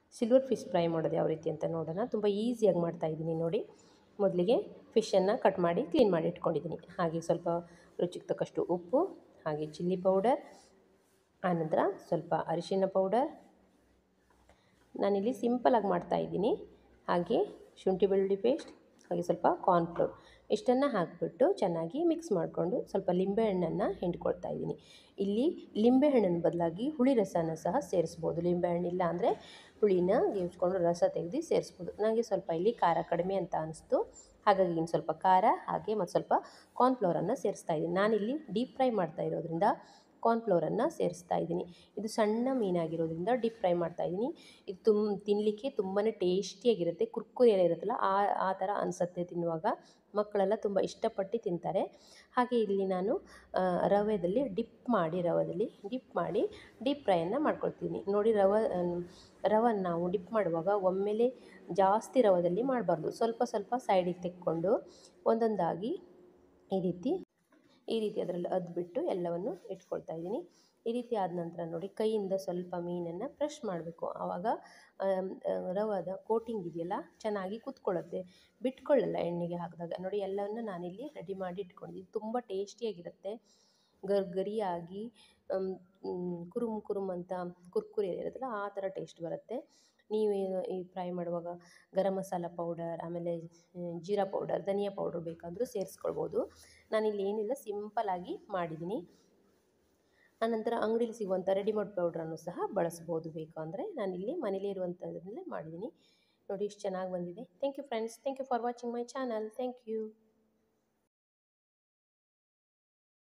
silver fish fry ಮಾಡೋದು ಯಾವ ರೀತಿ ಅಂತ ನೋಡೋಣ ತುಂಬ ಈಸಿಯಾಗಿ ಮಾಡ್ತಾಯಿದ್ದೀನಿ ನೋಡಿ ಮೊದಲಿಗೆ ಫಿಶನ್ನು ಕಟ್ ಮಾಡಿ ಕ್ಲೀನ್ ಮಾಡಿ ಇಟ್ಕೊಂಡಿದ್ದೀನಿ ಹಾಗೆ ಸ್ವಲ್ಪ ರುಚಿಗೆ ತಕ್ಕಷ್ಟು ಉಪ್ಪು ಹಾಗೆ ಚಿಲ್ಲಿ ಪೌಡರ್ ಆನಂತರ ಸ್ವಲ್ಪ ಅರಿಶಿನ ಪೌಡರ್ ನಾನಿಲ್ಲಿ ಸಿಂಪಲಾಗಿ ಮಾಡ್ತಾಯಿದ್ದೀನಿ ಹಾಗೆ ಶುಂಠಿ ಬೆಳ್ಳುಳ್ಳಿ ಪೇಸ್ಟ್ ಹಾಗೆ ಸ್ವಲ್ಪ ಕಾರ್ನ್ಫ್ಲೋರ್ ಇಷ್ಟನ್ನು ಹಾಕಿಬಿಟ್ಟು ಚೆನ್ನಾಗಿ ಮಿಕ್ಸ್ ಮಾಡಿಕೊಂಡು ಸ್ವಲ್ಪ ಲಿಂಬೆಹಣ್ಣನ್ನು ಹಿಂಡ್ಕೊಳ್ತಾ ಇದ್ದೀನಿ ಇಲ್ಲಿ ಲಿಂಬೆಹಣ್ಣಿನ ಬದಲಾಗಿ ಹುಳಿ ರಸನ ಸಹ ಸೇರಿಸ್ಬೋದು ಲಿಂಬೆಹಣ್ಣಿಲ್ಲ ಅಂದರೆ ಹುಳಿನ ಗೇವ್ಸ್ಕೊಂಡು ರಸ ತೆಗೆದು ಸೇರಿಸ್ಬೋದು ನನಗೆ ಸ್ವಲ್ಪ ಇಲ್ಲಿ ಖಾರ ಕಡಿಮೆ ಅಂತ ಅನಿಸ್ತು ಹಾಗಾಗಿ ಇನ್ನು ಸ್ವಲ್ಪ ಖಾರ ಹಾಗೆ ಮತ್ತು ಸ್ವಲ್ಪ ಕಾರ್ನ್ಫ್ಲೋರನ್ನು ಸೇರಿಸ್ತಾ ಇದ್ದೀನಿ ನಾನಿಲ್ಲಿ ಡೀಪ್ ಫ್ರೈ ಮಾಡ್ತಾ ಇರೋದ್ರಿಂದ ಕಾರ್ನ್ಫ್ಲೋರನ್ನು ಸೇರಿಸ್ತಾ ಇದ್ದೀನಿ ಇದು ಸಣ್ಣ ಮೀನಾಗಿರೋದ್ರಿಂದ ಡೀಪ್ ಫ್ರೈ ಮಾಡ್ತಾ ಇದ್ದೀನಿ ಇದು ತುಂಬ ತಿನ್ನಲಿಕ್ಕೆ ತುಂಬಾ ಟೇಸ್ಟಿಯಾಗಿರುತ್ತೆ ಕುರ್ಕುರಿ ಎಲ್ಲ ಇರುತ್ತಲ್ಲ ಆ ಆ ಥರ ಅನಿಸುತ್ತೆ ತಿನ್ನುವಾಗ ಮಕ್ಕಳೆಲ್ಲ ತುಂಬ ಇಷ್ಟಪಟ್ಟು ತಿಂತಾರೆ ಹಾಗೆ ಇಲ್ಲಿ ನಾನು ರವೆದಲ್ಲಿ ಡಿಪ್ ಮಾಡಿ ರವದಲ್ಲಿ ಡಿಪ್ ಮಾಡಿ ಡೀಪ್ ಫ್ರೈಯನ್ನು ಮಾಡ್ಕೊಳ್ತೀನಿ ನೋಡಿ ರವೆ ರವನ್ನು ನಾವು ಡಿಪ್ ಮಾಡುವಾಗ ಒಮ್ಮೆಲೆ ಜಾಸ್ತಿ ರವದಲ್ಲಿ ಮಾಡಬಾರ್ದು ಸ್ವಲ್ಪ ಸ್ವಲ್ಪ ಸೈಡಿಗೆ ತೆಕ್ಕೊಂಡು ಒಂದೊಂದಾಗಿ ಈ ರೀತಿ ಈ ರೀತಿ ಅದರಲ್ಲಿ ಅದ್ಬಿಟ್ಟು ಎಲ್ಲವನ್ನು ಇಟ್ಕೊಳ್ತಾ ಇದ್ದೀನಿ ಈ ರೀತಿ ಆದ ನಂತರ ನೋಡಿ ಕೈಯಿಂದ ಸ್ವಲ್ಪ ಮೀನನ್ನು ಫ್ರೆಶ್ ಮಾಡಬೇಕು ಆವಾಗ ರವದ ಕೋಟಿಂಗ್ ಇದೆಯಲ್ಲ ಚೆನ್ನಾಗಿ ಕೂತ್ಕೊಳ್ಳುತ್ತೆ ಬಿಟ್ಕೊಳ್ಳಲ್ಲ ಎಣ್ಣೆಗೆ ಹಾಕಿದಾಗ ನೋಡಿ ಎಲ್ಲವನ್ನು ನಾನಿಲ್ಲಿ ರೆಡಿ ಮಾಡಿ ಇಟ್ಕೊಂಡಿದ್ದೀನಿ ತುಂಬ ಟೇಸ್ಟಿಯಾಗಿರುತ್ತೆ ಗರ್ ಗರಿಯಾಗಿ ಕುರುಮ್ ಕುರುಮ್ ಅಂತ ಕುರ್ಕುರಿ ಇರುತ್ತಲ್ಲ ಆ ಥರ ಟೇಸ್ಟ್ ಬರುತ್ತೆ ನೀವು ಈ ಫ್ರೈ ಮಾಡುವಾಗ ಗರಂ ಮಸಾಲ ಪೌಡರ್ ಆಮೇಲೆ ಜೀರಾ ಪೌಡರ್ ಧನಿಯಾ ಪೌಡರ್ ಬೇಕಾದರೂ ಸೇರಿಸ್ಕೊಳ್ಬೋದು ನಾನಿಲ್ಲಿ ಏನಿಲ್ಲ ಸಿಂಪಲಾಗಿ ಮಾಡಿದ್ದೀನಿ ಆನಂತರ ಅಂಗಡೀಲಿ ಸಿಗುವಂಥ ರೆಡಿಮೇಡ್ ಪೌಡ್ರನ್ನು ಸಹ ಬಳಸ್ಬೋದು ಬೇಕು ಅಂದರೆ ನಾನಿಲ್ಲಿ ಮನೇಲೇ ಇರುವಂಥದ್ದನ್ನೇ ಮಾಡಿದ್ದೀನಿ ನೋಡಿ ಇಷ್ಟು ಚೆನ್ನಾಗಿ ಬಂದಿದೆ thank you friends thank you for watching my channel thank you